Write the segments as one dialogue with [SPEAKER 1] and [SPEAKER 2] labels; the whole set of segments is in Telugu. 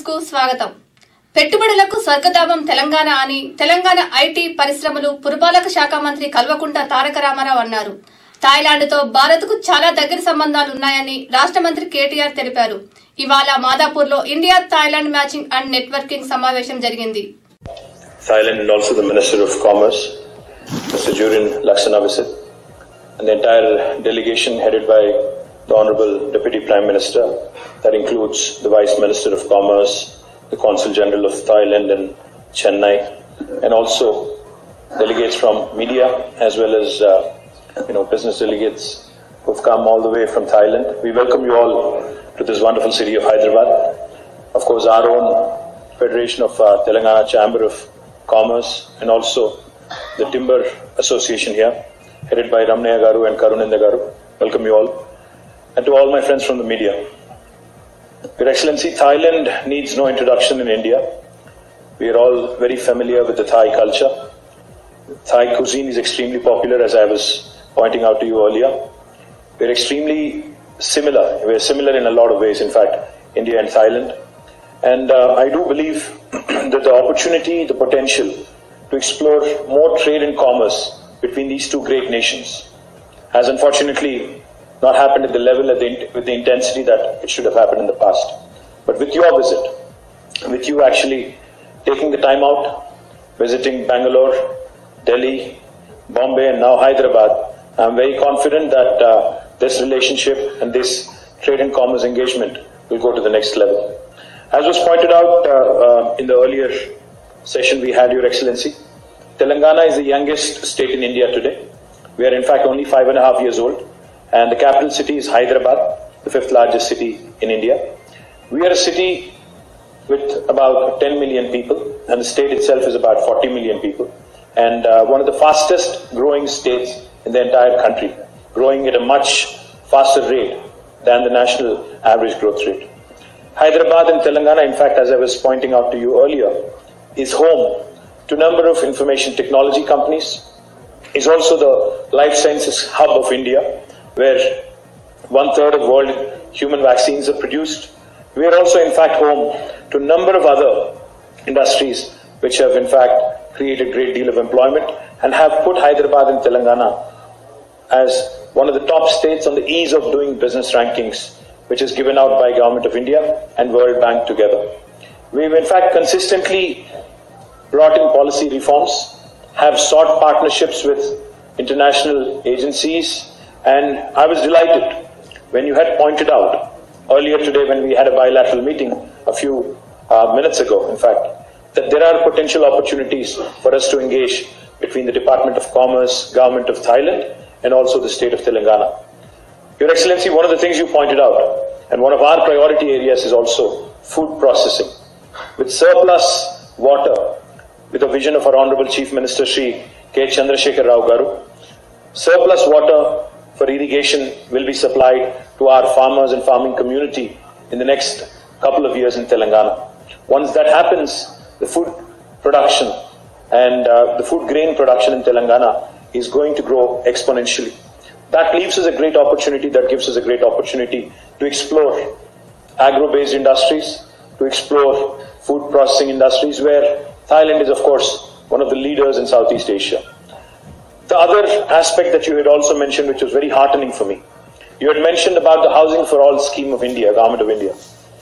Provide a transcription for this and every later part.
[SPEAKER 1] న్యూస్ కు స్వాగతం పెట్టుబడులకు స్వర్గధామం తెలంగాణ అని తెలంగాణ ఐటీ పరిశ్రమలు పురపాలక శాఖ మంత్రి కల్వకుంట్ల తారక రామారావు అన్నారు థాయిలాండ్తో భారత్కు చాలా దగ్గర సంబంధాలున్నాయని రాష్ట్ర మంత్రి కేటీఆర్ తెలిపారు ఇవాళ మాదాపూర్లో India Thailand matching and networking సమావేశం జరిగింది
[SPEAKER 2] Thailand and also the Minister of Commerce, Mr. Jurin Laksanavisit, and the entire delegation headed by the Honorable Deputy Prime Minister. That includes the Vice Minister of Commerce, the Consul General of Thailand in Chennai, and also delegates from media as well as uh, you know business delegates who've come all the way from Thailand. We welcome you all to this wonderful city of Hyderabad. Of course, our own Federation of uh, Telangana Chamber of Commerce and also the Timber Association here, headed by Ramnaya Garu and Karunenda Garu. Welcome you all. And to all my friends from the media. Your Excellency, Thailand needs no introduction in India. We are all very familiar with the Thai culture. Thai cuisine is extremely popular, as I was pointing out to you earlier. We're extremely similar. We're similar in a lot of ways, in fact, India and Thailand. And uh, I do believe that the opportunity, the potential to explore more trade and commerce between these two great nations has unfortunately not happened at the level at the, with the intensity that it should have happened in the past. But with your visit, with you actually taking the time out, visiting Bangalore, Delhi, Bombay, and now Hyderabad, I'm very confident that uh, this relationship and this trade and commerce engagement will go to the next level. As was pointed out uh, uh, in the earlier session we had, Your Excellency, Telangana is the youngest state in India today. We are in fact only five and a half years old, and the capital city is Hyderabad, the fifth largest city in India. We are a city with about 10 million people, and the state itself is about 40 million people, and uh, one of the fastest growing states in the entire country, growing at a much faster rate than the national average growth rate. Hyderabad and Telangana, in fact, as I was pointing out to you earlier, is home to a number of information technology companies, is also the life sciences hub of India, where one third of world human vaccines are produced. We are also, in fact, home to a number of other industries which have, in fact, created a great deal of employment and have put Hyderabad and Telangana as one of the top states on the ease of doing business rankings, which is given out by Government of India and World Bank together. We've, in fact, consistently brought in policy reforms, have sought partnerships with international agencies, and I was delighted when you had pointed out earlier today when we had a bilateral meeting a few uh, minutes ago, in fact, that there are potential opportunities for us to engage between the Department of Commerce, Government of Thailand, and also the state of Telangana. Your Excellency, one of the things you pointed out, and one of our priority areas is also food processing. With surplus water, with a vision of our Honorable Chief Minister Sri K. Chandrasekhar Rao Garu, surplus water for irrigation will be supplied to our farmers and farming community in the next couple of years in Telangana. Once that happens, the food production and uh, the food grain production in Telangana is going to grow exponentially. That leaves us a great opportunity, that gives us a great opportunity to explore agro-based industries, to explore food processing industries where Thailand is of course one of the leaders in Southeast Asia. The other aspect that you had also mentioned, which was very heartening for me, you had mentioned about the Housing for All scheme of India, Government of India.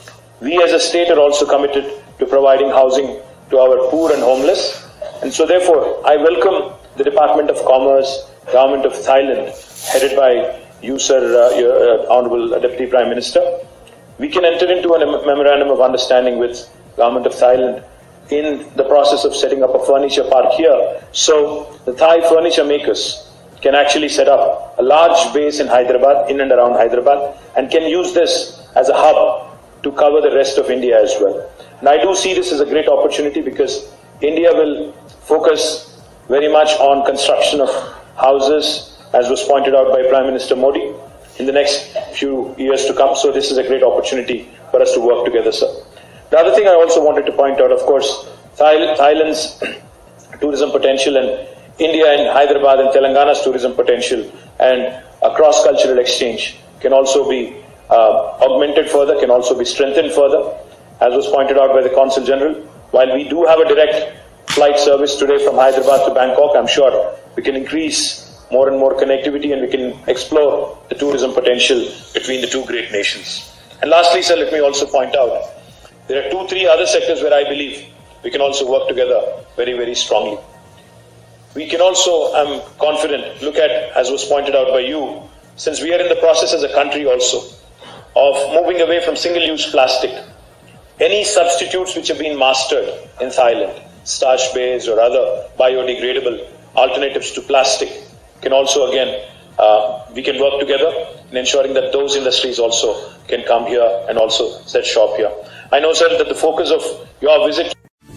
[SPEAKER 2] We as a state are also committed to providing housing to our poor and homeless. And so therefore, I welcome the Department of Commerce, Government of Thailand, headed by you, sir, uh, your, uh, Honorable Deputy Prime Minister. We can enter into a memorandum of understanding with Government of Thailand in the process of setting up a furniture park here. So the Thai furniture makers can actually set up a large base in Hyderabad, in and around Hyderabad, and can use this as a hub to cover the rest of India as well. And I do see this as a great opportunity because India will focus very much on construction of houses, as was pointed out by Prime Minister Modi, in the next few years to come. So this is a great opportunity for us to work together, sir. The other thing I also wanted to point out, of course, Thai- Thailand's tourism potential and India and Hyderabad and Telangana's tourism potential and a cross-cultural exchange can also be uh, augmented further, can also be strengthened further. as was pointed out by the Consul General, while we do have a direct flight service today from Hyderabad to Bangkok, I'm sure we can increase more and more connectivity and we can explore the tourism potential between the two great nations. And lastly, sir, let me also point out there are two, three other sectors where I believe we can also work together very, very strongly. We can also, I'm confident, look at, as was pointed out by you, since we are in the process as a country also of moving away from single use plastic, any substitutes which have been mastered in Thailand, starch based or other biodegradable alternatives to plastic, can also again, uh, we can work together in ensuring that those industries also can come here and also set shop here. I know, sir, that the focus of your visit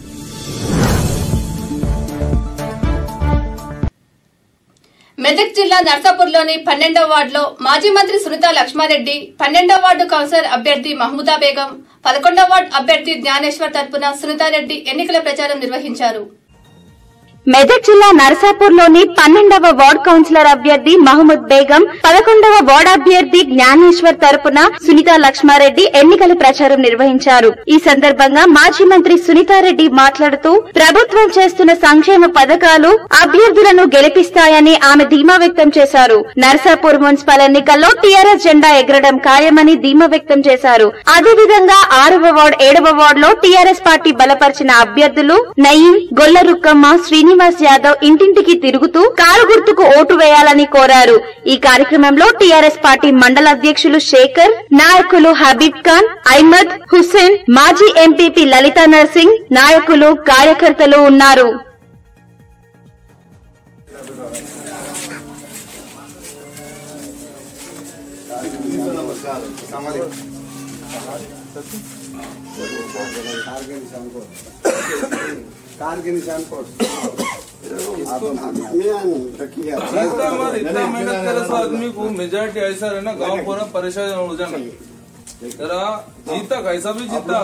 [SPEAKER 1] Medak జిల్లా నర్సాపూర్లోని పన్నెండవ వార్డులో మాజీ మంత్రి సునీత లక్ష్మారెడ్డి పన్నెండవ వార్డు కౌన్సిలర్ అభ్యర్థి మహమూదా బేగం పదకొండవ వార్డు అభ్యర్థి జ్ఞానేశ్వర్ తరపున సునీతారెడ్డి ఎన్నికల ప్రచారం నిర్వహించారు
[SPEAKER 3] మెదక్ జిల్లా నరసాపూర్లోని పన్నెండవ వార్డ్ కౌన్సిలర్ అభ్యర్థి మహమ్మద్ బేగం పదకొండవ వార్డ్ అభ్యర్థి జ్ఞానేశ్వర్ తరపున సునీత లక్ష్మారెడ్డి ఎన్నికల ప్రచారం నిర్వహించారు ఈ సందర్భంగా మాజీ మంత్రి సునీతారెడ్డి మాట్లాడుతూ ప్రభుత్వం చేస్తున్న సంక్షేమ పథకాలు అభ్యర్థులను గెలిపిస్తాయని ఆమె ధీమా వ్యక్తం చేశారు నరసాపూర్ మున్సిపల్ ఎన్నికల్లో టీఆర్ఎస్ జెండా ఎగరడం ఖాయమని ధీమా వ్యక్తం చేశారు అదేవిధంగా ఆరవ వార్డ్ ఏడవ వార్డ్ లో టీఆర్ఎస్ పార్టీ బలపరిచిన అభ్యర్థులు నయీం గొల్లరుక్కమ్మ శ్రీనివాస్ యాదవ్ ఇంటింటికి తిరుగుతూ కారు గుర్తుకు ఓటు వేయాలని కోరారు ఈ కార్యక్రమంలో టీఆర్ఎస్ పార్టీ మండల అధ్యక్షులు శేఖర్ నాయకులు హబీబ్ ఖాన్ అహ్మద్ హుస్సేన్ మాజీ ఎంపీపీ లలితా నర్సింగ్ నాయకులు కార్యకర్తలు ఉన్నారు
[SPEAKER 4] कार के निशान को किया
[SPEAKER 5] इतना हमारा इतना मेहनत करे सो आदमी को मेजोरिटी ऐसा रहे ना गांव पूरा परेशान हो जाना जरा जीता कैसा भी जीता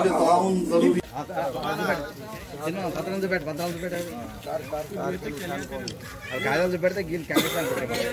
[SPEAKER 4] పత్రం పెట్ట పత్రాలు పెట్ట కాయలు పెడితే గీల్ క్యారెక్టర్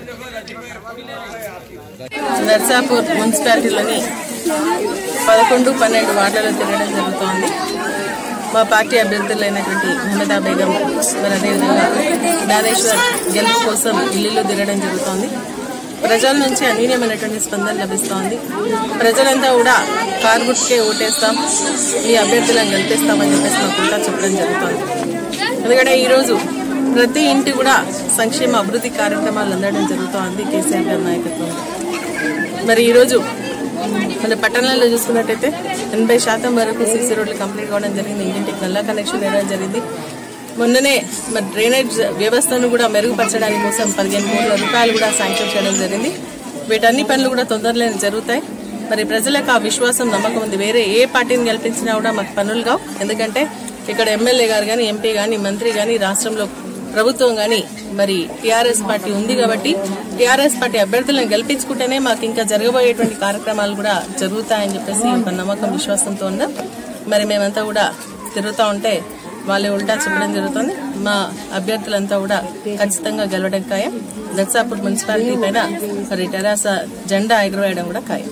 [SPEAKER 6] నర్సాపూర్ మున్సిపాలిటీలోని పదకొండు పన్నెండు వార్డులలో తిరగడం జరుగుతోంది మా పార్టీ అభ్యర్థులైనటువంటి మమతా బేగం మరి అదేవిధంగా జ్ఞానేశ్వర్ గెలుపు కోసం ఇల్లులో తిరగడం జరుగుతోంది ప్రజల నుంచి అనీయమైనటువంటి స్పందన లభిస్తోంది ప్రజలంతా కూడా కారు గుర్తుకే ఓటేస్తాం ఈ అభ్యర్థులను గెలిపిస్తామని చెప్పేసి మాకుంటా చెప్పడం జరుగుతోంది ఎందుకంటే ఈరోజు ప్రతి ఇంటి కూడా సంక్షేమ అభివృద్ధి కార్యక్రమాలు అందడం జరుగుతోంది కేసీఆర్ గారి నాయకత్వంలో మరి ఈరోజు మన పట్టణాల్లో చూసుకున్నట్టయితే ఎనభై శాతం వరకు సీసీ రోడ్లు కంప్లీట్ కావడం జరిగింది ఇంటింటికి నల్ల కనెక్షన్ ఇవ్వడం జరిగింది మొన్ననే మరి డ్రైనేజ్ వ్యవస్థను కూడా మెరుగుపరచడానికి కోసం పదిహేను కోట్ల రూపాయలు కూడా శాంక్షన్ చేయడం జరిగింది వీటన్ని పనులు కూడా తొందరలోనే జరుగుతాయి మరి ప్రజలకు ఆ విశ్వాసం నమ్మకం ఉంది వేరే ఏ పార్టీని గెలిపించినా కూడా మాకు పనులు కావు ఎందుకంటే ఇక్కడ ఎమ్మెల్యే గారు కానీ ఎంపీ కానీ మంత్రి కానీ రాష్ట్రంలో ప్రభుత్వం కానీ మరి టీఆర్ఎస్ పార్టీ ఉంది కాబట్టి టీఆర్ఎస్ పార్టీ అభ్యర్థులను గెలిపించుకుంటేనే మాకు ఇంకా జరగబోయేటువంటి కార్యక్రమాలు కూడా జరుగుతాయని చెప్పేసి ఒక నమ్మకం విశ్వాసంతో ఉన్నాం మరి మేమంతా కూడా తిరుగుతూ ఉంటే వాళ్ళు ఉల్టా చెప్పడం జరుగుతుంది మా అభ్యర్థులంతా కూడా ఖచ్చితంగా గెలవడం ఖాయం దర్సాపూర్ మున్సిపాలిటీ పైన మరి టెరాస జెండా ఎగురవేయడం కూడా ఖాయం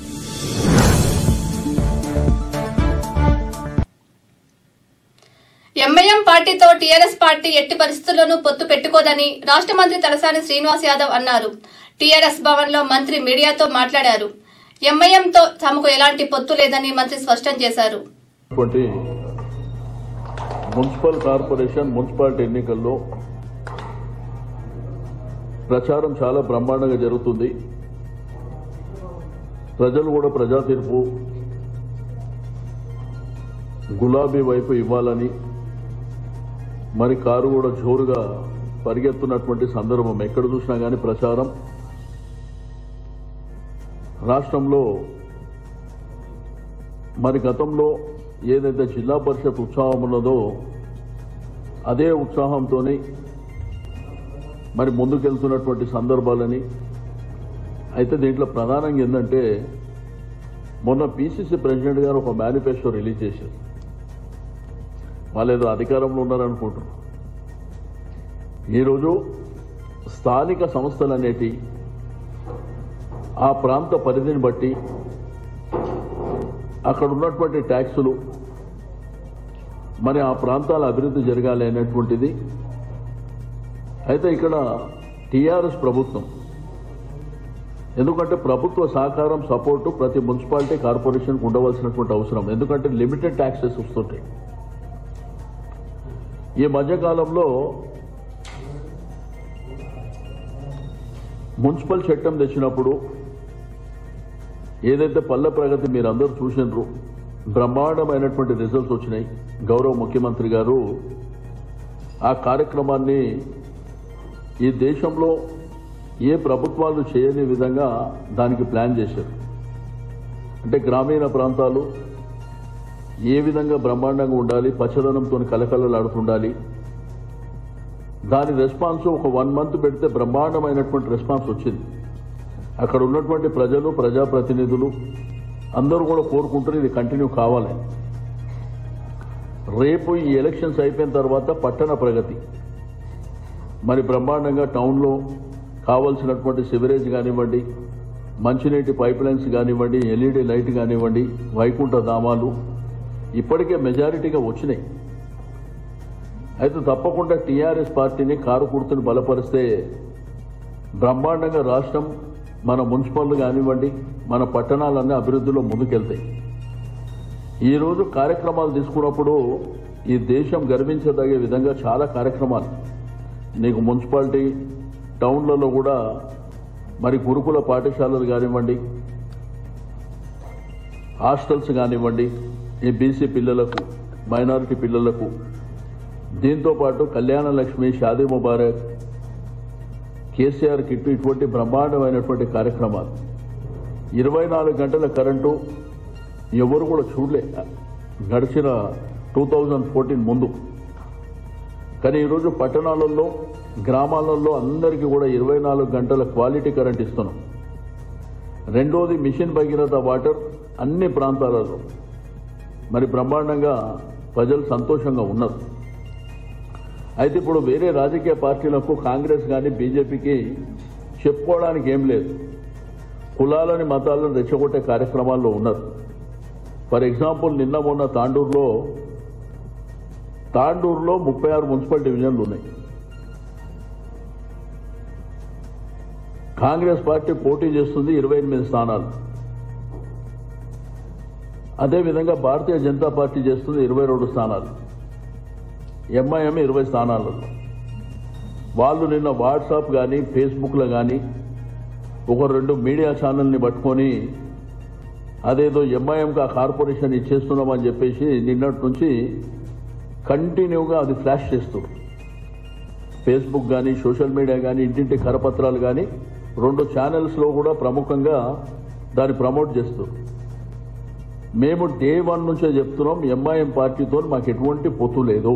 [SPEAKER 1] ఎంఐఎం పార్టీతో టీఆర్ఎస్ పార్టీ ఎట్టి పరిస్థితుల్లోనూ పొత్తు పెట్టుకోదని రాష్ట్ర మంత్రి తలసాని శ్రీనివాస్ యాదవ్ అన్నారు టీఆర్ఎస్ భవన్ లో మంత్రి మీడియాతో మాట్లాడారు ఎంఐఎంతో తమకు ఎలాంటి పొత్తు లేదని మంత్రి స్పష్టం చేశారు
[SPEAKER 7] అటువంటి మున్సిపల్ కార్పొరేషన్ మున్సిపాలిటీ ఎన్నికల్లో ప్రచారం చాలా బ్రహ్మాండంగా జరుగుతుంది ప్రజలు కూడా ప్రజా తీర్పు గులాబీ వైపు ఇవ్వాలని మరి కారు కూడా జోరుగా పరిగెత్తున్నటువంటి సందర్భం ఎక్కడ చూసినా కానీ ప్రచారం రాష్ట్రంలో మరి గతంలో ఏదైతే జిల్లా పరిషత్ ఉత్సాహం ఉన్నదో అదే ఉత్సాహంతో మరి ముందుకెళ్తున్నటువంటి సందర్భాలని అయితే దీంట్లో ప్రధానంగా ఏంటంటే మొన్న పిసిసి ప్రెసిడెంట్ గారు ఒక మేనిఫెస్టో రిలీజ్ చేశారు వాళ్ళు ఏదో అధికారంలో ఉన్నారనుకుంటున్నారు ఈరోజు స్థానిక సంస్థలు అనేటి ఆ ప్రాంత పరిధిని బట్టి అక్కడ ఉన్నటువంటి ట్యాక్సులు మరి ఆ ప్రాంతాల అభివృద్ధి జరగాలి అనేటువంటిది అయితే ఇక్కడ టీఆర్ఎస్ ప్రభుత్వం ఎందుకంటే ప్రభుత్వ సహకారం సపోర్టు ప్రతి మున్సిపాలిటీ కార్పొరేషన్కి ఉండవలసినటువంటి అవసరం ఎందుకంటే లిమిటెడ్ ట్యాక్సెస్ వస్తుంటాయి ఈ మధ్యకాలంలో మున్సిపల్ చట్టం తెచ్చినప్పుడు ఏదైతే పల్లె ప్రగతి మీరు అందరూ చూసినారు బ్రహ్మాండమైనటువంటి రిజల్ట్స్ వచ్చినాయి గౌరవ ముఖ్యమంత్రి గారు ఆ కార్యక్రమాన్ని ఈ దేశంలో ఏ ప్రభుత్వాలు చేయని విధంగా దానికి ప్లాన్ చేశారు అంటే గ్రామీణ ప్రాంతాలు ఏ విధంగా బ్రహ్మాండంగా ఉండాలి పచ్చదనంతో కలకలలాడుతుండాలి దాని రెస్పాన్స్ ఒక వన్ మంత్ పెడితే బ్రహ్మాండమైనటువంటి రెస్పాన్స్ వచ్చింది అక్కడ ఉన్నటువంటి ప్రజలు ప్రజాప్రతినిధులు అందరూ కూడా కోరుకుంటారు ఇది కంటిన్యూ కావాలి రేపు ఈ ఎలక్షన్స్ అయిపోయిన తర్వాత పట్టణ ప్రగతి మరి బ్రహ్మాండంగా టౌన్లో కావాల్సినటువంటి సివరేజ్ కానివ్వండి మంచినీటి పైప్ లైన్స్ కానివ్వండి ఎల్ఈడి లైట్ కానివ్వండి వైకుంఠ ధామాలు ఇప్పటికే మెజారిటీగా వచ్చినాయి అయితే తప్పకుండా టీఆర్ఎస్ పార్టీని కారు గుర్తుని బలపరిస్తే బ్రహ్మాండంగా రాష్ట్రం మన మున్సిపల్ కానివ్వండి మన పట్టణాలన్నీ అభివృద్ధిలో ముందుకెళ్తాయి ఈరోజు కార్యక్రమాలు తీసుకున్నప్పుడు ఈ దేశం గర్వించదగే విధంగా చాలా కార్యక్రమాలు నీకు మున్సిపాలిటీ టౌన్లలో కూడా మరి గురుకుల పాఠశాలలు కానివ్వండి హాస్టల్స్ కానివ్వండి ఈ బీసీ పిల్లలకు మైనారిటీ పిల్లలకు దీంతో పాటు కళ్యాణ లక్ష్మి షాదీ ముబారక్ కేసీఆర్ కిట్టు ఇటువంటి బ్రహ్మాండమైనటువంటి కార్యక్రమాలు ఇరవై నాలుగు గంటల కరెంటు ఎవరు కూడా చూడలే గడిచిన టూ థౌజండ్ ఫోర్టీన్ ముందు కానీ ఈరోజు పట్టణాలలో గ్రామాలలో అందరికీ కూడా ఇరవై నాలుగు గంటల క్వాలిటీ కరెంట్ ఇస్తున్నాం రెండోది మిషన్ భగీరథ వాటర్ అన్ని ప్రాంతాలలో మరి బ్రహ్మాండంగా ప్రజలు సంతోషంగా ఉన్నారు అయితే ఇప్పుడు వేరే రాజకీయ పార్టీలకు కాంగ్రెస్ కానీ బీజేపీకి చెప్పుకోవడానికి ఏం లేదు కులాలని మతాలను రెచ్చగొట్టే కార్యక్రమాల్లో ఉన్నారు ఫర్ ఎగ్జాంపుల్ నిన్న మొన్న తాండూరులో తాండూరులో ముప్పై ఆరు మున్సిపల్ డివిజన్లు ఉన్నాయి కాంగ్రెస్ పార్టీ పోటీ చేస్తుంది ఇరవై ఎనిమిది స్థానాలు అదేవిధంగా భారతీయ జనతా పార్టీ చేస్తుంది ఇరవై రెండు స్థానాలు ఎంఐఎం ఇరవై స్థానాలలో వాళ్ళు నిన్న వాట్సాప్ కానీ ఫేస్బుక్లో కానీ ఒక రెండు మీడియా ఛానల్ని పట్టుకొని అదేదో ఎంఐఎంకి ఆ కార్పొరేషన్ ఇచ్చేస్తున్నామని చెప్పేసి నిన్నటి నుంచి కంటిన్యూగా అది ఫ్లాష్ చేస్తారు ఫేస్బుక్ కానీ సోషల్ మీడియా కానీ ఇంటింటి కరపత్రాలు కానీ రెండు ఛానల్స్లో కూడా ప్రముఖంగా దాన్ని ప్రమోట్ చేస్తారు మేము డే వన్ నుంచే చెప్తున్నాం ఎంఐఎం పార్టీతో మాకు ఎటువంటి పొత్తు లేదు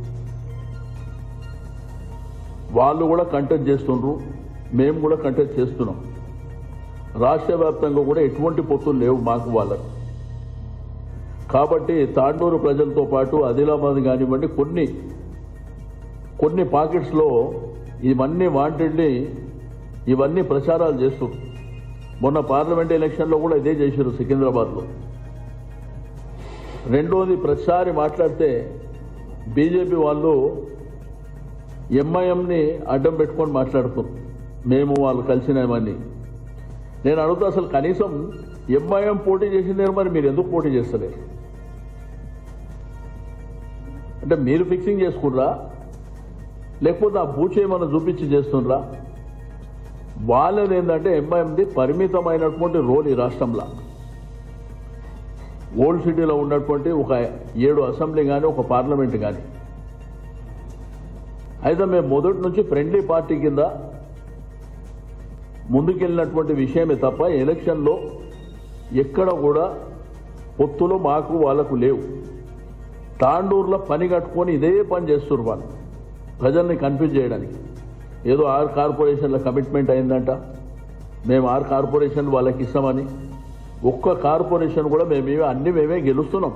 [SPEAKER 7] వాళ్ళు కూడా కంటెస్ట్ చేస్తుండ్రు మేము కూడా కంటెస్ట్ చేస్తున్నాం రాష్ట్ర వ్యాప్తంగా కూడా ఎటువంటి పొత్తులు లేవు మాకు వాళ్ళకు కాబట్టి తాండూరు ప్రజలతో పాటు ఆదిలాబాద్ కానివ్వండి కొన్ని కొన్ని పాకెట్స్లో ఇవన్నీ వాంటెడ్లీ ఇవన్నీ ప్రచారాలు చేస్తూ మొన్న పార్లమెంట్ ఎలక్షన్లో కూడా ఇదే చేశారు సికింద్రాబాద్లో రెండోది ప్రతిసారి మాట్లాడితే బీజేపీ వాళ్ళు ఎంఐఎంని అడ్డం పెట్టుకొని మాట్లాడుతున్నారు మేము వాళ్ళు కలిసినామని నేను అడుగుతా అసలు కనీసం ఎంఐఎం పోటీ చేసిందే మరి మీరు ఎందుకు పోటీ చేస్తలేరు అంటే మీరు ఫిక్సింగ్ చేసుకుర్రా లేకపోతే ఆ బూచ్ ఏమైనా చూపించి చేస్తుండ్రా వాళ్ళది ఏంటంటే ఎంఐఎంది పరిమితమైనటువంటి రోల్ ఈ రాష్ట్రంలో ఓల్డ్ సిటీలో ఉన్నటువంటి ఒక ఏడు అసెంబ్లీ కానీ ఒక పార్లమెంట్ కానీ అయితే మేము మొదటి నుంచి ఫ్రెండ్లీ పార్టీ కింద ముందుకెళ్ళినటువంటి విషయమే తప్ప ఎలక్షన్లో ఎక్కడ కూడా పొత్తులు మాకు వాళ్ళకు లేవు తాండూరులో పని కట్టుకొని ఇదే పని చేస్తున్నారు వాళ్ళు ప్రజల్ని కన్ఫ్యూజ్ చేయడానికి ఏదో ఆరు కార్పొరేషన్ల కమిట్మెంట్ అయిందంట మేము ఆరు కార్పొరేషన్ వాళ్ళకి ఇస్తామని ఒక్క కార్పొరేషన్ కూడా మేము అన్ని మేమే గెలుస్తున్నాం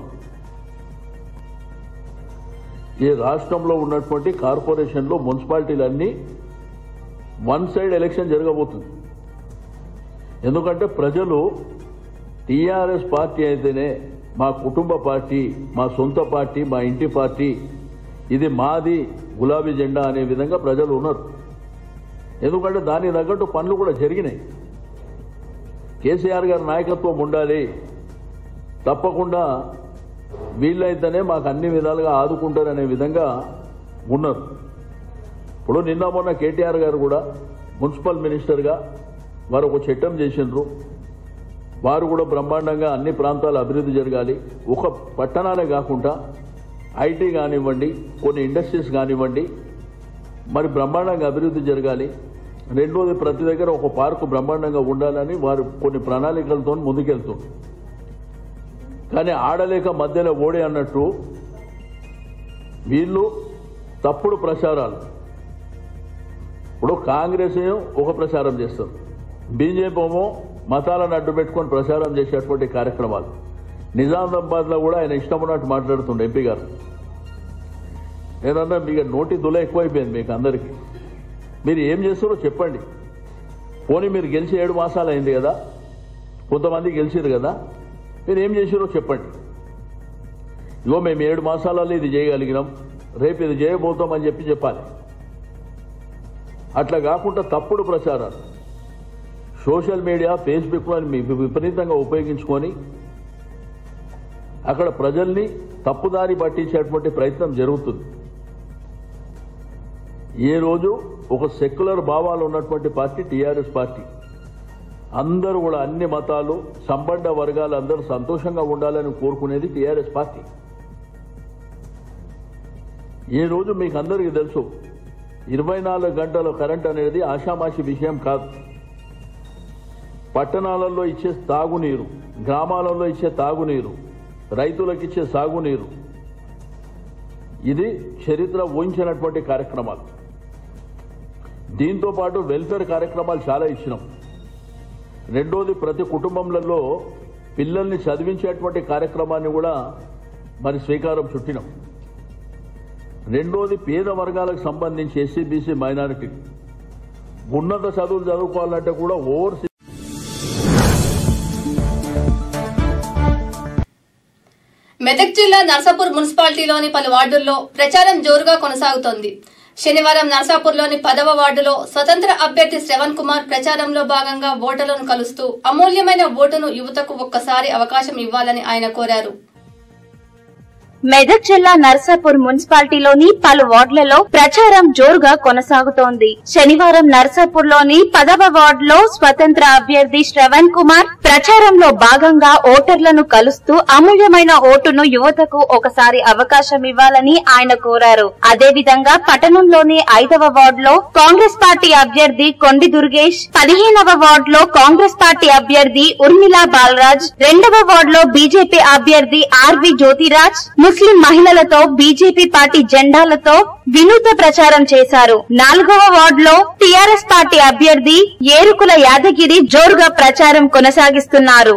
[SPEAKER 7] ఈ రాష్ట్రంలో ఉన్నటువంటి కార్పొరేషన్లు మున్సిపాలిటీలన్నీ వన్ సైడ్ ఎలక్షన్ జరగబోతుంది ఎందుకంటే ప్రజలు టీఆర్ఎస్ పార్టీ అయితేనే మా కుటుంబ పార్టీ మా సొంత పార్టీ మా ఇంటి పార్టీ ఇది మాది గులాబీ జెండా అనే విధంగా ప్రజలు ఉన్నారు ఎందుకంటే దానికి తగ్గట్టు పనులు కూడా జరిగినాయి కేసీఆర్ గారి నాయకత్వం ఉండాలి తప్పకుండా వీళ్ళైతేనే మాకు అన్ని విధాలుగా ఆదుకుంటారనే విధంగా ఉన్నారు ఇప్పుడు నిన్న మొన్న కేటీఆర్ గారు కూడా మున్సిపల్ మినిస్టర్గా వారు ఒక చట్టం చేసిండ్రు వారు కూడా బ్రహ్మాండంగా అన్ని ప్రాంతాలు అభివృద్ధి జరగాలి ఒక పట్టణాలే కాకుండా ఐటీ కానివ్వండి కొన్ని ఇండస్ట్రీస్ కానివ్వండి మరి బ్రహ్మాండంగా అభివృద్ధి జరగాలి రెండోది ప్రతి దగ్గర ఒక పార్కు బ్రహ్మాండంగా ఉండాలని వారు కొన్ని ప్రణాళికలతో ముందుకెళ్తున్నారు కానీ ఆడలేక మధ్యలో ఓడే అన్నట్టు వీళ్ళు తప్పుడు ప్రచారాలు ఇప్పుడు కాంగ్రెస్ ఏమో ఒక ప్రచారం చేస్తారు బీజేపీ ఏమో మతాలను అడ్డు పెట్టుకొని ప్రచారం చేసేటువంటి కార్యక్రమాలు నిజామాబాద్లో కూడా ఆయన ఇష్టం ఉన్నట్టు మాట్లాడుతుండే ఎంపీ గారు ఏదన్నా మీకు నోటి దుల ఎక్కువైపోయింది మీకు అందరికీ మీరు ఏం చేస్తారో చెప్పండి పోనీ మీరు గెలిచి ఏడు మాసాలు అయింది కదా కొంతమంది గెలిచారు కదా మీరు ఏం చేసారో చెప్పండి ఇగో మేము ఏడు మాసాలలో ఇది చేయగలిగినాం రేపు ఇది చేయబోతామని చెప్పి చెప్పాలి అట్లా కాకుండా తప్పుడు ప్రచారాలు సోషల్ మీడియా ఫేస్బుక్ అని విపరీతంగా ఉపయోగించుకొని అక్కడ ప్రజల్ని తప్పుదారి పట్టించేటువంటి ప్రయత్నం జరుగుతుంది ఏ రోజు ఒక సెక్యులర్ భావాలు ఉన్నటువంటి పార్టీ టీఆర్ఎస్ పార్టీ అందరూ కూడా అన్ని మతాలు సంబంధ వర్గాలు అందరూ సంతోషంగా ఉండాలని కోరుకునేది టీఆర్ఎస్ పార్టీ ఈ రోజు మీకు అందరికీ తెలుసు ఇరవై నాలుగు గంటల కరెంట్ అనేది ఆషామాషి విషయం కాదు పట్టణాలలో ఇచ్చే తాగునీరు గ్రామాలలో ఇచ్చే తాగునీరు రైతులకు ఇచ్చే సాగునీరు ఇది చరిత్ర ఊహించినటువంటి కార్యక్రమాలు దీంతో పాటు వెల్ఫేర్ కార్యక్రమాలు చాలా ఇచ్చినాం రెండోది ప్రతి కుటుంబంలో పిల్లల్ని చదివించేటువంటి కార్యక్రమాన్ని కూడా మరి స్వీకారం చుట్టినాం రెండోది పేద వర్గాలకు సంబంధించి ఎస్సీ బీసీ మైనారిటీ ఉన్నత చదువులు చదువుకోవాలంటే కూడా ఓవర్
[SPEAKER 1] మెదక్ జిల్లా నర్సాపూర్ మున్సిపాలిటీలోని పలు వార్డుల్లో ప్రచారం జోరుగా కొనసాగుతోంది శనివారం నర్సాపూర్లోని పదవ వార్డులో స్వతంత్ర అభ్యర్థి శ్రవణ్ కుమార్ ప్రచారంలో భాగంగా ఓటర్లను కలుస్తూ అమూల్యమైన ఓటును యువతకు ఒక్కసారి అవకాశం ఇవ్వాలని ఆయన కోరారు
[SPEAKER 3] మెదక్ జిల్లా నర్సాపూర్ మున్సిపాలిటీలోని పలు వార్డులలో ప్రచారం జోరుగా కొనసాగుతోంది శనివారం నర్సాపూర్ లోని పదవ వార్డులో స్వతంత్ర అభ్యర్థి శ్రవణ్ కుమార్ ప్రచారంలో భాగంగా ఓటర్లను కలుస్తూ అమూల్యమైన ఓటును యువతకు ఒకసారి అవకాశం ఇవ్వాలని ఆయన కోరారు అదేవిధంగా పట్టణంలోని ఐదవ వార్డులో కాంగ్రెస్ పార్టీ అభ్యర్థి కొండి దుర్గేష్ పదిహేనవ వార్డులో కాంగ్రెస్ పార్టీ అభ్యర్థి ఉర్మిళా బాలరాజ్ రెండవ వార్డులో బీజేపీ అభ్యర్థి ఆర్వి జ్యోతిరాజ్ ముస్లిం మహిళలతో బీజేపీ పార్టీ జెండాలతో వినూత్న ప్రచారం చేశారు నాలుగవ వార్డులో టీఆర్ఎస్ పార్టీ అభ్యర్థి ఏరుకుల యాదగిరి జోరుగా ప్రచారం కొనసాగిస్తున్నారు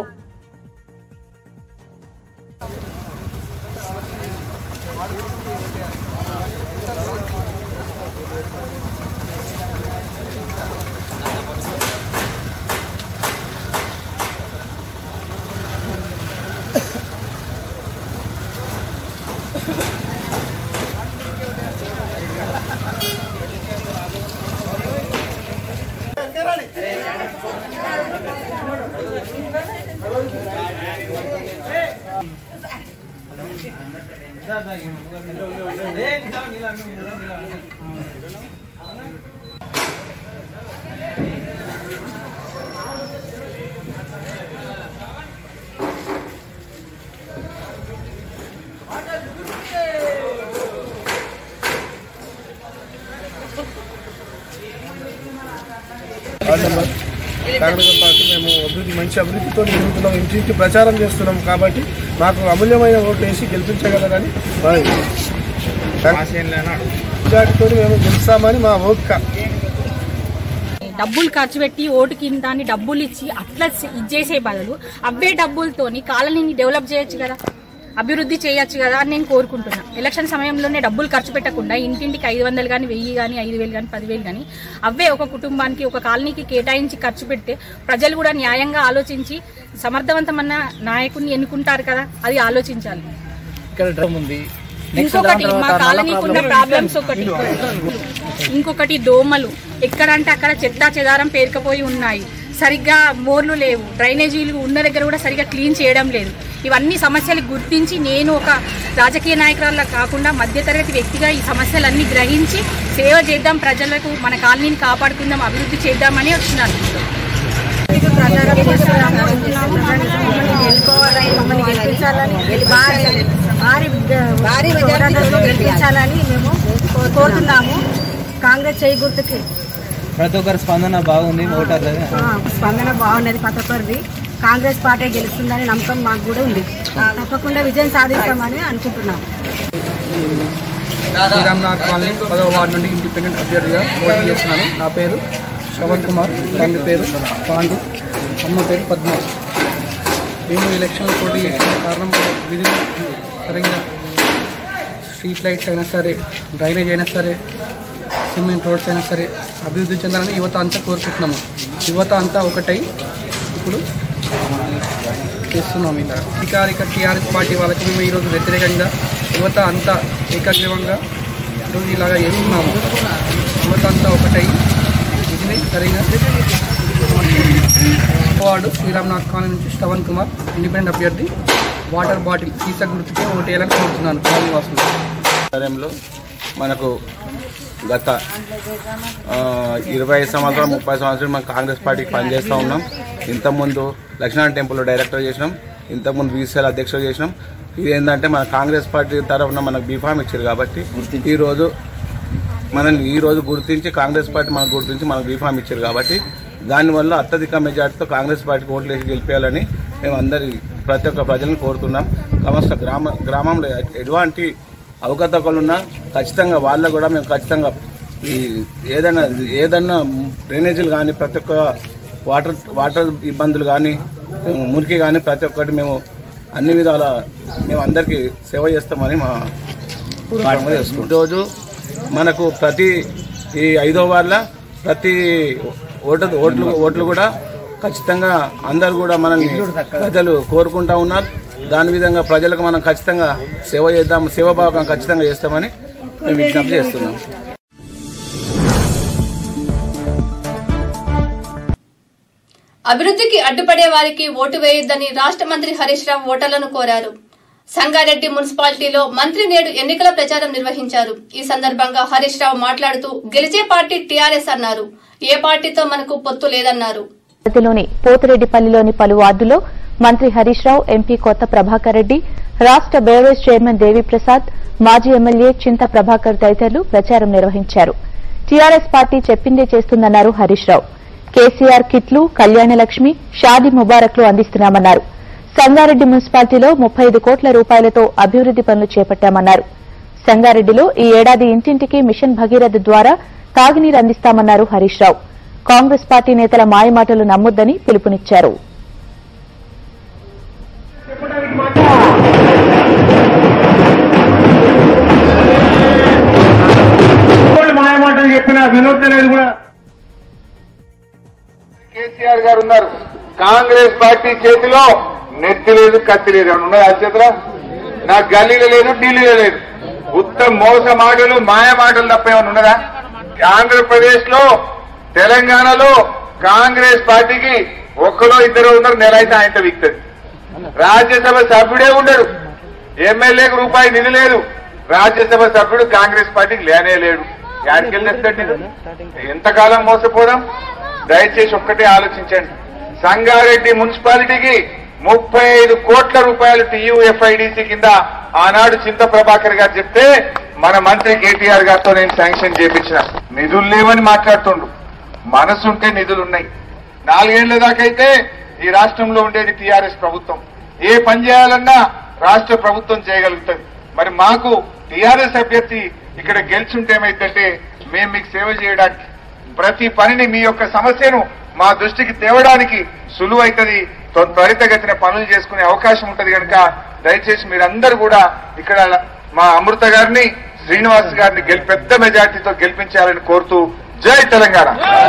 [SPEAKER 8] కాంగ్రెస్ పార్టీ మేము అభివృద్ధి మంచి అభివృద్ధితో ఎదుగుతున్నాం ఇంటింటి ప్రచారం చేస్తున్నాం కాబట్టి మాకు అమూల్యమైన ఓటు వేసి గెలిపించగలరని మెజార్టీతో మేము గెలుస్తామని మా ఓపిక
[SPEAKER 9] డబ్బులు ఖర్చు పెట్టి ఓటుకి దాన్ని డబ్బులు ఇచ్చి అట్లా ఇది చేసే బదులు అవే డబ్బులతోని కాలనీని డెవలప్ చేయొచ్చు కదా అభివృద్ధి చేయొచ్చు కదా అని నేను కోరుకుంటున్నా ఎలక్షన్ సమయంలోనే డబ్బులు ఖర్చు పెట్టకుండా ఇంటింటికి ఐదు వందలు కానీ వెయ్యి కానీ ఐదు వేలు కానీ పదివేలు కానీ అవే ఒక కుటుంబానికి ఒక కాలనీకి కేటాయించి ఖర్చు పెడితే ప్రజలు కూడా న్యాయంగా ఆలోచించి సమర్థవంతమైన నాయకుడిని ఎన్నుకుంటారు కదా అది ఆలోచించాలి
[SPEAKER 10] ఇక్కడ డ్రమ్ ఉంది
[SPEAKER 9] ఇంకొకటి మా కాలనీకి ఉన్న ప్రాబ్లమ్స్ ఒకటి ఇంకొకటి దోమలు ఎక్కడంటే అక్కడ చెత్త చెదారం పేరుకపోయి ఉన్నాయి సరిగ్గా మోర్లు లేవు డ్రైనేజీలు ఉన్న దగ్గర కూడా సరిగ్గా క్లీన్ చేయడం లేదు ఇవన్నీ సమస్యలు గుర్తించి నేను ఒక రాజకీయ నాయకురాల్లా కాకుండా మధ్యతరగతి వ్యక్తిగా ఈ సమస్యలన్నీ గ్రహించి సేవ చేద్దాం ప్రజలకు మన కాలనీని కాపాడుకుందాం అభివృద్ధి చేద్దామని వచ్చినాను
[SPEAKER 11] ప్రచారం చేస్తున్నాము మమ్మల్ని గెలుకోవాలని మమ్మల్ని గెలిపించాలని భారీ భారీ భారీ మెజార్టీతో గెలిపించాలని మేము కోరుతున్నాము కాంగ్రెస్ చేయి గుర్తుకి
[SPEAKER 10] ప్రతి ఒక్కరి స్పందన బాగుంది ఓటర్
[SPEAKER 11] ఆ, స్పందన బాగున్నది ప్రతి ఒక్కరిది కాంగ్రెస్ పార్టీ గెలుస్తుందని నమ్మకం మాకు కూడా ఉంది తప్పకుండా విజయం సాధిస్తామని అనుకుంటున్నాం
[SPEAKER 8] శ్రీరామ్నాథ్ కాలనీ పదవ వార్డు నుండి ఇండిపెండెంట్ అభ్యర్థిగా పోటీ చేస్తున్నాను నా పేరు శ్రవణ్ కుమార్ తండ్రి పేరు పాండు అమ్మ పేరు పద్మ మేము ఎలక్షన్లో పోటీ చేసిన కారణం విధులు సరిగ్గా స్ట్రీట్ లైట్స్ అయినా సరే డ్రైనేజ్ అయినా సరే సిమెంట్ రోడ్స్ అయినా సరే అభివృద్ధి చెందాలని యువత అంతా కోరుకుంటున్నాము యువత అంతా ఒకటై ఇప్పుడు చేస్తున్నాం ఇలా అధికారిక టీఆర్ఎస్ పార్టీ వాళ్ళకి మేము ఈరోజు వ్యతిరేకంగా యువత అంతా ఏకగ్రీవంగా ఈరోజు ఇలాగా చేస్తున్నాము యువత అంతా ఒకటై ఇది సరిగా వార్డు శ్రీరామ్నాథ్ కాలనీ నుంచి శ్రవణ్ కుమార్ ఇండిపెండెంట్ అభ్యర్థి వాటర్ బాటిల్ సీసా గుర్తుకే ఓటేయాలని కోరుతున్నాను కాలనీ వాసులు
[SPEAKER 12] ఆధ్వర్యంలో మనకు గత ఆ, ఇరవై సంవత్సరాలు ముప్పై సంవత్సరాలు మనం కాంగ్రెస్ పార్టీకి పనిచేస్తూ ఉన్నాం ఇంతకుముందు లక్ష్మణ టెంపుల్లో డైరెక్టర్ చేసినాం ఇంతకుముందు బీసీఎల్ అధ్యక్షుడు చేసినాం ఇది ఏంటంటే మన కాంగ్రెస్ పార్టీ తరఫున మనకు బీఫామ్ ఇచ్చారు కాబట్టి ఈరోజు మనల్ని ఈ రోజు గుర్తించి కాంగ్రెస్ పార్టీ మనకు గుర్తించి మనకు బీఫామ్ ఇచ్చారు కాబట్టి దానివల్ల అత్యధిక మెజార్టీతో కాంగ్రెస్ పార్టీకి ఓట్లు వేసి గెలిపేయాలని మేము అందరి ప్రతి ఒక్క ప్రజలను కోరుతున్నాం సమస్త గ్రామ గ్రామంలో ఎటువంటి అవకతవకలున్నా ఖచ్చితంగా వాళ్ళకు కూడా మేము ఖచ్చితంగా ఈ ఏదైనా ఏదన్నా డ్రైనేజీలు కానీ ప్రతి ఒక్క వాటర్ వాటర్ ఇబ్బందులు కానీ మురికి కానీ ప్రతి ఒక్కటి మేము అన్ని విధాల మేము అందరికీ సేవ చేస్తామని మా ప్రారంభం చేసుకుంటాం. ఈరోజు మనకు ప్రతి ఈ ఐదో వాళ్ళ ప్రతి ఓటు ఓట్లు ఓట్లు కూడా ఖచ్చితంగా అందరు కూడా మనల్ని ప్రజలు కోరుకుంటా ఉన్నారు దాని విధంగా ప్రజలకు మనం ఖచ్చితంగా సేవ చేద్దాం సేవాభావం ఖచ్చితంగా చేస్తామని మేము విజ్ఞప్తి చేస్తున్నాం
[SPEAKER 1] అభివృద్ధికి అడ్డుపడే వారికి ఓటు వేయొద్దని రాష్ట్ర మంత్రి హరీష్ రావు ఓటర్లను కోరారు సంగారెడ్డి మున్సిపాలిటీలో మంత్రి నేడు ఎన్నికల ప్రచారం నిర్వహించారు ఈ సందర్భంగా హరీష్ రావు మాట్లాడుతూ గెలిచే పార్టీ టీఆర్ఎస్ అన్నారు ఏ పార్టీతో మనకు పొత్తు లేదన్నారు
[SPEAKER 13] పరిధిలోని పోతిరెడ్డిపల్లిలోని పలు వార్డులో మంత్రి హరీష్ రావు ఎంపీ కొత్త ప్రభాకర్ రెడ్డి రాష్ట బేవరేజ్ చైర్మన్ దేవిప్రసాద్ మాజీ ఎమ్మెల్యే చింత ప్రభాకర్ తదితరులు ప్రచారం నిర్వహించారు టీఆర్ఎస్ పార్టీ చెప్పిందే చేస్తుందన్నారు హరీష్ రావు కేసీఆర్ కిట్లు కళ్యాణలక్ష్మి షాదీ ముబారక్లు అందిస్తున్నామన్నారు సంగారెడ్డి మున్సిపాలిటీలో ముప్పై ఐదు కోట్ల రూపాయలతో అభివృద్ది పనులు చేపట్టామన్నారు సంగారెడ్డిలో ఈ ఏడాది ఇంటింటికి మిషన్ భగీరథ ద్వారా తాగునీరు అందిస్తామన్నారు హరీష్ రావు కాంగ్రెస్ పార్టీ నేతల మాయమాటలు నమ్మొద్దని పిలుపునిచ్చారు
[SPEAKER 14] మాయమాటలు చెప్పిన వినోద్ అనేది కూడా కేసీఆర్ గారు ఉన్నారు కాంగ్రెస్ పార్టీ చేతిలో నెత్తి లేదు కత్తి లేదు ఏమన్నా ఉన్నదా ఆ చేతిలో నా గల్లీలో లేదు ఢిల్లీలో లేదు ఉత్తమ మోస మాటలు మాయ మాటలు తప్ప ఏమైనా ఉన్నదా ఆంధ్రప్రదేశ్ లో తెలంగాణలో కాంగ్రెస్ పార్టీకి ఒక్కలో ఇద్దరు ఉన్నారు నెల అయితే ఆయనతో విక్తది రాజ్యసభ సభ్యుడే ఉండడు ఎమ్మెల్యేకు రూపాయి నిధి లేదు రాజ్యసభ సభ్యుడు కాంగ్రెస్ పార్టీకి లేనే లేడు యాడికెళ్ళి తెస్తాడు నిధులు? ఎంతకాలం మోసపోదాం దయచేసి ఒక్కటే ఆలోచించండి సంగారెడ్డి మున్సిపాలిటీకి ముప్పై ఐదు కోట్ల రూపాయలు టీయూఎఫ్ఐడిసి కింద ఆనాడు చింత ప్రభాకర్ గారు చెప్తే మన మంత్రి కేటీఆర్ గారితో నేను శాంక్షన్ చేపించిన నిధులు లేవని మాట్లాడుతుండు మనసుంటే నిధులున్నాయి నాలుగేళ్ల దాకైతే ఈ రాష్ట్రంలో ఉండేది టీఆర్ఎస్ ప్రభుత్వం ఏ పని చేయాలన్నా రాష్ట్ర ప్రభుత్వం చేయగలుగుతుంది మరి మాకు టీఆర్ఎస్ అభ్యర్థి ఇక్కడ గెలిచుంటే ఏమైందంటే మేము మీకు సేవ చేయడానికి ప్రతి పనిని మీ యొక్క సమస్యను మా దృష్టికి తేవడానికి సులువైతుంది త్వ- త్వరితగతిన పనులు చేసుకునే అవకాశం ఉంటది కనుక దయచేసి మీరందరూ కూడా ఇక్కడ మా అమృత గారిని శ్రీనివాస్ గారిని గెలి పెద్ద మెజార్టీతో గెలిపించాలని కోరుతూ జై తెలంగాణ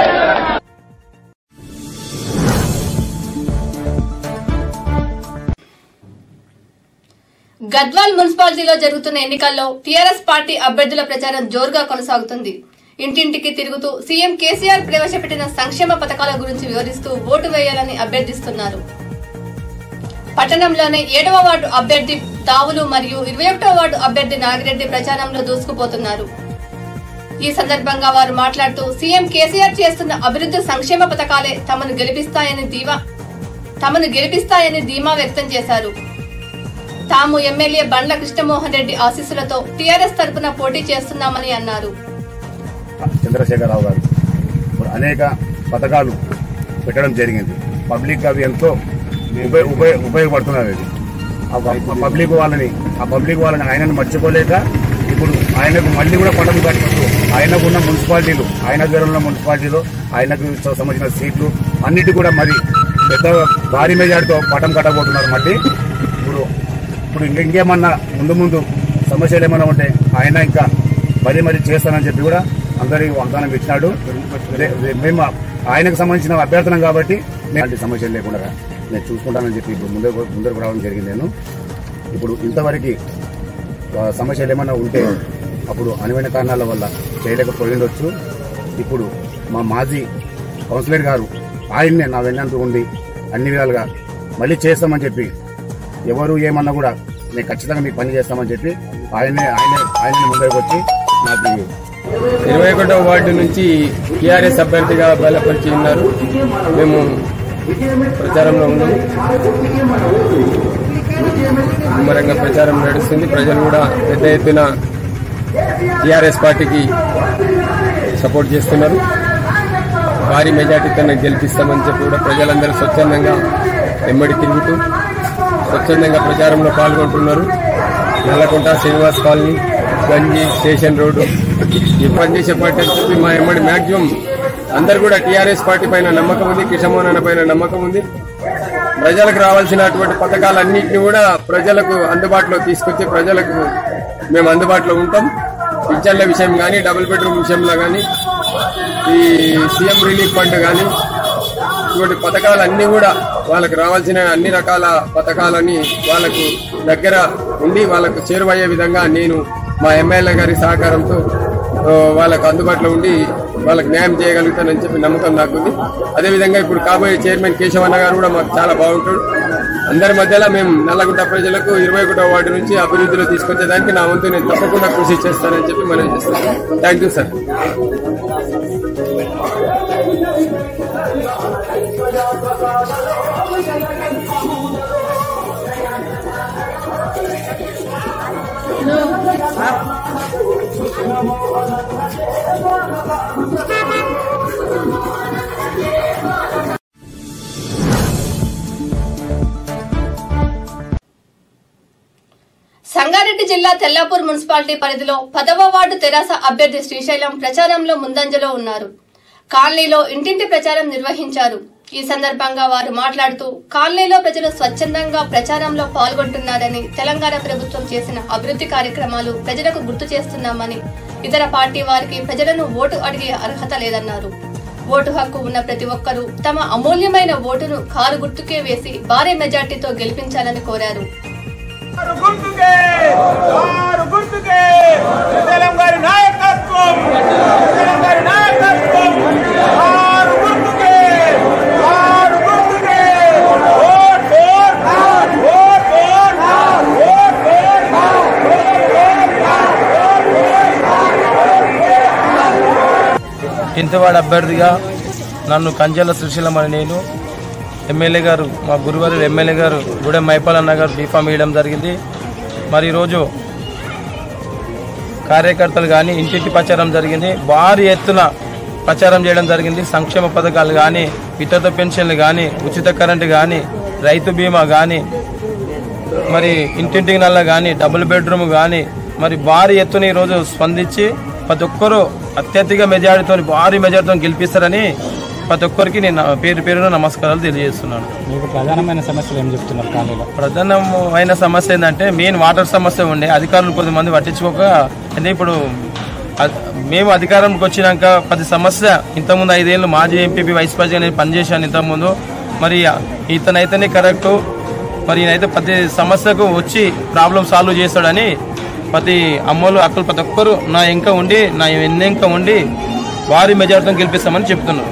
[SPEAKER 1] గద్వాల్ మున్సిపాలిటీలో జరుగుతున్న ఎన్నికల్లో టీఆర్ఎస్ పార్టీ అభ్యర్థుల ప్రచారం జోరుగా కొనసాగుతుంది ఇంటింటికి తిరుగుతూ సీఎం కేసీఆర్ ప్రవేశపెట్టిన సంక్షేమ పథకాల గురించి వివరిస్తూ ఓటు వేయాలని అభ్యర్థిస్తున్నారు పట్టణంలోని ఏడవ వార్డు అభ్యర్థి దావులు మరియు ఇరవై ఒకటవ వార్డు అభ్యర్థి నాగిరెడ్డి ప్రచారంలో దూసుకుపోతున్నారు ఈ సందర్భంగా వారు మాట్లాడుతూ సీఎం కేసీఆర్ చేస్తున్న అభివృద్ధి సంక్షేమ పథకాలే తమను గెలిపిస్తాయని ధీమా తమను గెలిపిస్తాయని ధీమా వ్యక్తం చేశారు తాము ఎమ్మెల్యే బండ్ల కృష్ణమోహన్ రెడ్డి ఆశీస్సులతో టీఆర్ఎస్ తరపున పోటీ చేస్తున్నామని అన్నారు
[SPEAKER 15] చంద్రశేఖరరావు గారు ఇప్పుడు అనేక పథకాలు పెట్టడం జరిగింది పబ్లిక్ అవి ఎంతో ఉపయోగ ఉపయోగ ఉపయోగపడుతున్నది అది ఆ ప- పబ్లిక్ వాళ్ళని ఆ పబ్లిక్ వాళ్ళని ఆయనను మర్చిపోలేక ఇప్పుడు ఆయనకు మళ్ళీ కూడా పట్టం కట్టుకుంటూ ఆయనకు ఉన్న మున్సిపాలిటీలు ఆయన దగ్గర ఉన్న మున్సిపాలిటీలు ఆయనకు సంబంధించిన సీట్లు అన్నిటి కూడా మరి పెద్ద భారీ మెజార్టీతో పటం కట్టబోతున్నారు మళ్ళీ ఇప్పుడు ఇప్పుడు ఇంక ఇంకేమన్నా ముందు ముందు సమస్యలు ఏమైనా ఉంటే ఆయన ఇంకా మరీ మరీ చేస్తానని చెప్పి కూడా అందరికి వాగ్దానం ఇచ్చినాడు రే- రే- మేము ఆయనకు సంబంధించిన అభ్యర్థనం కాబట్టి మేము అలాంటి సమస్యలు లేకుండా నేను చూసుకుంటానని చెప్పి ఇప్పుడు ముందరకు ముందరకు రావడం జరిగింది నేను ఇప్పుడు ఇంతవరకు ఆ, సమస్యలు ఏమైనా ఉంటే అప్పుడు అనువైన కారణాల వల్ల చేయలేకపోయిండొచ్చు ఇప్పుడు మా మాజీ కౌన్సిలర్ గారు ఆయన్నే నా వెన్నంటూ ఉండి అన్ని విధాలుగా మళ్ళీ చేస్తామని చెప్పి ఎవరు ఏమన్నా కూడా మేము ఖచ్చితంగా మీకు పని చేస్తామని చెప్పి ఆయనే ఆయనే ఆయన ముందరకు వచ్చి నాకు
[SPEAKER 16] ఇరవై ఒకటో వార్డు నుంచి టీఆర్ఎస్ అభ్యర్థిగా బలపరిచి ఉన్నారు మేము ప్రచారంలో ఉన్నాము ముమ్మరంగా ప్రచారం నడుస్తుంది ప్రజలు కూడా పెద్ద ఎత్తున టీఆర్ఎస్ పార్టీకి సపోర్ట్ చేస్తున్నారు భారీ మెజార్టీతో గెలిపిస్తామని చెప్పి కూడా ప్రజలందరూ స్వచ్ఛందంగా వెంబడి తిరుగుతూ స్వచ్ఛందంగా ప్రచారంలో పాల్గొంటున్నారు Nallakunta Srinivas colony Ganji station road ఈ పనిచేసే పార్టీ అని చెప్పి మా ఎమ్మడి మాక్సిమం అందరు కూడా టీఆర్ఎస్ పార్టీ పైన నమ్మకం ఉంది కిషమోహన్ అన్న పైన నమ్మకం ఉంది ప్రజలకు రావాల్సినటువంటి పథకాలన్నింటినీ కూడా ప్రజలకు అందుబాటులో తీసుకొచ్చి ప్రజలకు మేము అందుబాటులో ఉంటాం పింఛన్ల విషయం కానీ డబుల్ బెడ్రూమ్ విషయంలో కానీ ఈ సీఎం రిలీఫ్ ఫండ్ కానీ ఇటువంటి పథకాలన్నీ కూడా వాళ్ళకు రావాల్సిన అన్ని రకాల పథకాలని వాళ్ళకు దగ్గర ఉండి వాళ్ళకు చేరువయ్యే విధంగా నేను మా ఎమ్మెల్యే గారి సహకారంతో ఆ, వాళ్ళకు అందుబాటులో ఉండి వాళ్ళకి న్యాయం చేయగలుగుతానని చెప్పి నమ్మకం నాకుంది అదేవిధంగా ఇప్పుడు కాబోయే చైర్మన్ కేశవన్న గారు కూడా మాకు చాలా బాగుంటాడు అందరి మధ్యలో మేము నల్లగుంట ప్రజలకు ఇరవై ఒకటో వార్డు నుంచి అభివృద్ధిలో తీసుకొచ్చేదానికి నా వంతు నేను తప్పకుండా కృషి చేస్తానని చెప్పి మనం చేస్తాను థ్యాంక్ యూ సార్
[SPEAKER 1] సంగారెడ్డి జిల్లా తెల్లాపూర్ మున్సిపాలిటీ పరిధిలో పదవ వార్డు తెరాస అభ్యర్థి శ్రీశైలం ప్రచారంలో ముందంజలో ఉన్నారు కాలనీలో ఇంటింటి ప్రచారం నిర్వహించారు ఈ సందర్భంగా వారు మాట్లాడుతూ కాలనీలో ప్రజలు స్వచ్ఛందంగా ప్రచారంలో పాల్గొంటున్నారని తెలంగాణ ప్రభుత్వం చేసిన అభివృద్ధి కార్యక్రమాలు ప్రజలకు గుర్తు చేస్తున్నామని ఇతర పార్టీ వారికి ప్రజలను ఓటు అడిగే అర్హత లేదన్నారు ఓటు హక్కు ఉన్న ప్రతి ఒక్కరూ తమ అమూల్యమైన ఓటును కారు గుర్తుకే వేసి భారీ మెజార్టీతో గెలిపించాలని కోరారు
[SPEAKER 17] తెలంగాణ నాయకత్వం తెలంగాణ నాయకత్వం ఆరు గుర్తుకే ఆరు గుర్తుకే vote vote vote vote vote
[SPEAKER 18] ఇంతవాడ అభ్యర్థిగా నన్ను కంచెల సుశీలమని నేను ఎమ్మెల్యే గారు మా గురువారు ఎమ్మెల్యే గారు గూడెం మైపాలన్న గారు బీఫామ్ ఇవ్వడం జరిగింది మరి ఈరోజు కార్యకర్తలు కానీ ఇంటింటి ప్రచారం జరిగింది భారీ ఎత్తున ప్రచారం చేయడం జరిగింది సంక్షేమ పథకాలు కానీ వితంత పెన్షన్లు కానీ ఉచిత కరెంటు కానీ రైతు బీమా కానీ మరి ఇంటింటికి నల్ల కానీ డబుల్ బెడ్రూమ్ కానీ మరి భారీ ఎత్తున ఈరోజు స్పందించి ప్రతి ఒక్కరూ అత్యధిక మెజారిటీతో భారీ మెజారిటీతో గెలిపిస్తారని ప్రతి ఒక్కరికి నేను పేరు పేరున నమస్కారాలు తెలియజేస్తున్నాను
[SPEAKER 10] మీకు ప్రధానమైన సమస్యలు ఏం చెప్తున్నారు కాలనీలో
[SPEAKER 18] ప్రధానమైన సమస్య ఏంటంటే మెయిన్ వాటర్ సమస్య ఉండే అధికారులు కొద్దిమంది పట్టించుకోక అంటే ఇప్పుడు అ- మేము అధికారంకి వచ్చినాక ప్రతి సమస్య ఇంతకుముందు ఐదేళ్ళు మాజీ ఎంపీపీ వైస్ ప్రెసిడెంట్ నేను పనిచేశాను ఇంతకుముందు మరి ఇతనైతేనే కరెక్టు మరి ఈయనైతే ప్రతి సమస్యకు వచ్చి ప్రాబ్లం సాల్వ్ చేస్తాడని ప్రతి అమ్మలు అక్కలు ప్రతి ఒక్కరు నా ఇంకా ఉండి నా వెన్నెంక ఉండి వారి మెజార్టీతో గెలిపిస్తామని చెప్తున్నారు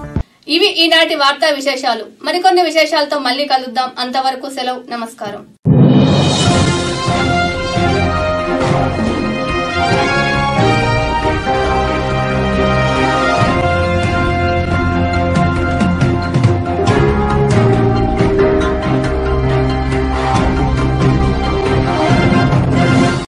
[SPEAKER 1] ఇవి ఈనాటి వార్తా విశేషాలు మరికొన్ని విశేషాలతో మళ్ళీ కలుద్దాం అంతవరకు సెలవు నమస్కారం